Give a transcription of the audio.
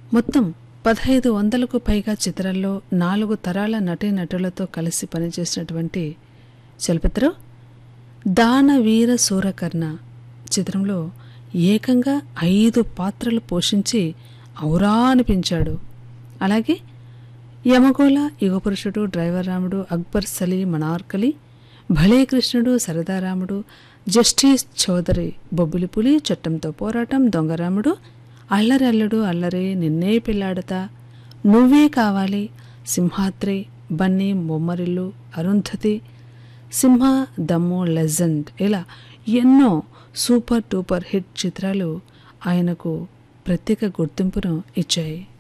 మొత్తం పదహైదు వందలకు పైగా చిత్రాల్లో నాలుగు తరాల నటీనటులతో కలిసి పనిచేసినటువంటి చలపతిరావు దానవీర సూరకర్ణ చిత్రంలో ఏకంగా ఐదు పాత్రలు పోషించి ఔరా అనిపించాడు అలాగే యమగోళ యుగపురుషుడు డ్రైవర్ రాముడు అక్బర్ సలీ మనార్కలి భలే కృష్ణుడు సరదారాముడు జస్టిస్ చౌదరి బొబ్బిలిపులి చట్టంతో పోరాటం దొంగరాముడు అల్లరి అల్లుడు అల్లరి నిన్నే పిల్లాడతా నువ్వే కావాలి సింహాద్రి బన్నీ బొమ్మరిల్లు అరుంధతి సింహ దమ్ము లెజెండ్ ఇలా ఎన్నో సూపర్ డూపర్ హిట్ చిత్రాలు ఆయనకు ప్రత్యేక గుర్తింపును ఇచ్చాయి